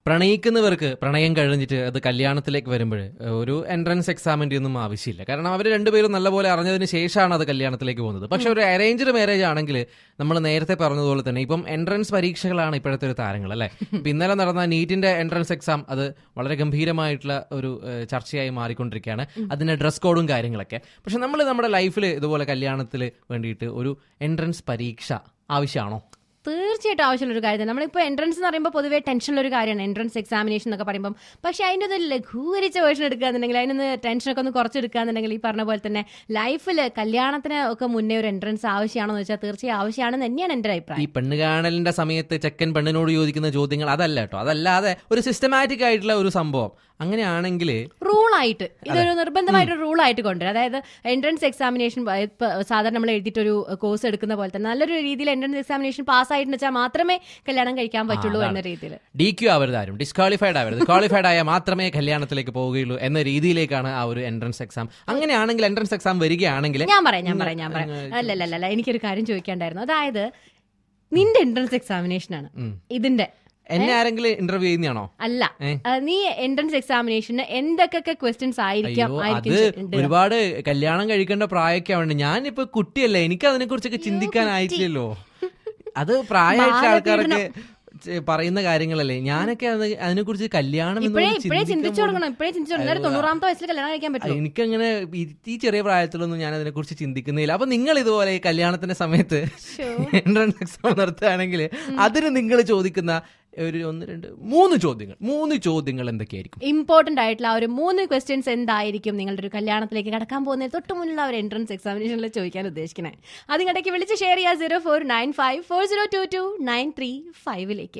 പ്രണയിക്കുന്നവർക്ക് പ്രണയം കഴിഞ്ഞിട്ട് അത് കല്യാണത്തിലേക്ക് വരുമ്പോൾ ഒരു എൻട്രൻസ് എക്സാമിന്റെ ഒന്നും ആവശ്യമില്ല കാരണം അവർ രണ്ടുപേരും നല്ലപോലെ അറിഞ്ഞതിന് ശേഷമാണ് അത് കല്യാണത്തിലേക്ക് പോകുന്നത് പക്ഷെ ഒരു അറേഞ്ച്ഡ് മാരേജ് ആണെങ്കിൽ നമ്മൾ നേരത്തെ പറഞ്ഞതുപോലെ തന്നെ ഇപ്പം എൻട്രൻസ് പരീക്ഷകളാണ് ഇപ്പോഴത്തെ ഒരു താരങ്ങൾ അല്ലെ ഇപ്പം ഇന്നലെ നടന്ന നീറ്റിന്റെ എൻട്രൻസ് എക്സാം അത് വളരെ ഗംഭീരമായിട്ടുള്ള ഒരു ഏഹ്, ചർച്ചയായി മാറിക്കൊണ്ടിരിക്കുകയാണ് അതിന്റെ ഡ്രസ് കോഡും കാര്യങ്ങളൊക്കെ പക്ഷെ നമ്മൾ നമ്മുടെ ലൈഫിൽ ഇതുപോലെ കല്യാണത്തിൽ വേണ്ടിയിട്ട് ഒരു എൻട്രൻസ് പരീക്ഷ ആവശ്യമാണോ തീർച്ചയായിട്ടും ആവശ്യമുള്ള ഒരു കാര്യം നമ്മളിപ്പോൾ എൻട്രൻസ് എന്ന് പറയുമ്പോൾ പൊതുവേ ടെൻഷനുള്ള ഒരു കാര്യമാണ് എൻട്രൻസ് എക്സാമിനേഷൻ എന്നൊക്കെ പറയുമ്പോൾ പക്ഷേ അതിൻ്റെ ഒന്ന് ലഘൂകരിച്ച വേർഷൻ എടുക്കുകയാണെന്നുണ്ടെങ്കിൽ അതിനൊന്ന് ടെൻഷനൊക്കെ ഒന്ന് കുറച്ചെടുക്കുകയാണെന്നുണ്ടെങ്കിൽ ഈ പറഞ്ഞ പോലെ തന്നെ ലൈഫിൽ കല്യാണത്തിന് ഒക്കെ മുന്നേ ഒരു എൻട്രൻസ് ആവശ്യമാണെന്ന് വെച്ചാൽ തീർച്ചയായും ആവശ്യമാണെന്ന് തന്നെയാണ് എൻ്റെ ഈ അഭിപ്രായം പെണ്ണ് കാണലിന്റെ സമയത്ത് ചെക്കൻ പെണ്ണിനോട് ചോദിക്കുന്ന ചോദ്യങ്ങൾ അതല്ല കേട്ടോ അതല്ലാതെ ഒരു സിസ്റ്റമാറ്റിക് ആയിട്ടുള്ള ഒരു സംഭവം അങ്ങനെയാണെങ്കിൽ റൂളായിട്ട് ഇതൊരു നിർബന്ധമായിട്ടൊരു റൂളായിട്ട് കൊണ്ടുവരും അതായത് എൻട്രൻസ് എക്സാമിനേഷൻ സാധാരണ നമ്മൾ എഴുതിയിട്ടൊരു കോഴ്സ് എടുക്കുന്ന പോലെ തന്നെ നല്ലൊരു രീതിയിൽ എൻട്രൻസ് എക്സാമിനേഷൻ പാസ്സായിട്ട് വെച്ചാൽ മാത്രമേ കല്യാണം കഴിക്കാൻ പറ്റുള്ളൂ എന്ന രീതിയിൽ ഡി ക്യു ആവരുത് ആരും ഡിസ്ക്വാളിഫൈഡ് ആവരുത് ക്വാളിഫൈഡ് ആയാൽ മാത്രമേ കല്യാണത്തിലേക്ക് പോവുകയുള്ളൂ എന്ന രീതിയിലേക്കാണ് ആ ഒരു എൻട്രൻസ് എക്സാം അങ്ങനെയാണെങ്കിൽ എൻട്രൻസ് എക്സാം വരികയാണെങ്കിൽ ഞാൻ പറയാം ഞാൻ പറയാം ഞാൻ പറയാം അല്ലല്ല അല്ല എനിക്കൊരു കാര്യം ചോദിക്കാണ്ടായിരുന്നു അതായത് നിന്റെ എൻട്രൻസ് എക്സാമിനേഷൻ ആണ് ഇതിന്റെ എന്നെ ആരെങ്കിലും ഇന്റർവ്യൂ ചെയ്യുന്നതാണോ അല്ല ഏ? ആ, നീ എൻട്രൻസ് എക്സാമിനേഷന് എന്തൊക്കെ ക്വസ്റ്റ്യൻസ് ആയിരിക്കാം അയ്യോ ആയിരിക്കും അത് ചെ- ഒരുപാട് കല്യാണം കഴിക്കേണ്ട പ്രായമൊക്കെ ആവണ്ട് ഞാനിപ്പോ കുട്ടിയല്ലേ എനിക്ക് അതിനെ കുറിച്ചൊക്കെ ചിന്തിക്കാനായിട്ടില്ലല്ലോ അത് പ്രായമായിട്ടുള്ള ആൾക്കാരൊക്കെ ചെ- പറയുന്ന കാര്യങ്ങളല്ലേ ഞാനൊക്കെ അത് അതിനെ കുറിച്ച് കല്യാണം ഇപ്പോഴേ എന്നൊന്നും ഇപ്പോഴേ ചിന്തിക്കാൻ ചിന്തിച്ചു പോലും- തുടങ്ങണം ഇപ്പോഴേ ചിന്തിച്ചു തുടങ്ങണം തൊണ്ണൂറാമത്തെ വയസ്സിൽ കല്യാണം കഴിക്കാൻ പറ്റും എനിക്കങ്ങനെ ഈ ഈ ചെറിയ പ്രായത്തിലൊന്നും ഞാൻ അതിനെ കുറിച്ച് ചിന്തിക്കുന്നില്ല അപ്പൊ നിങ്ങൾ ഇതുപോലെ ഈ കല്യാണത്തിന്റെ സമയത്ത് എൻട്രൻസ് എക്സാം നടത്തുകയാണെങ്കിൽ അതിന് നിങ്ങൾ ചോദിക്കുന്ന ഒരു ഒന്ന് രണ്ട് മൂന്ന് ചോദ്യങ്ങൾ മൂന്ന് ചോദ്യങ്ങൾ എന്തൊക്കെയായിരിക്കും ഇമ്പോർട്ടന്റ് ആയിട്ടുള്ള ആ ഒരു മൂന്ന് ക്വസ്റ്റ്യൻസ് എന്തായിരിക്കും നിങ്ങളുടെ ഒരു കല്യാണത്തിലേക്ക് കടക്കാൻ പോകുന്നതിന് തൊട്ട് മുന്നിലുള്ള ഒരു എൻട്രൻസ് എക്സാമിനേഷനിൽ ചോദിക്കാൻ ഉദ്ദേശിക്കുന്നത് അതിനിടയ്ക്ക് വിളിച്ച് ഷെയർ ചെയ്യുക zero four nine five four zero two two nine three ഫൈവിലേക്ക്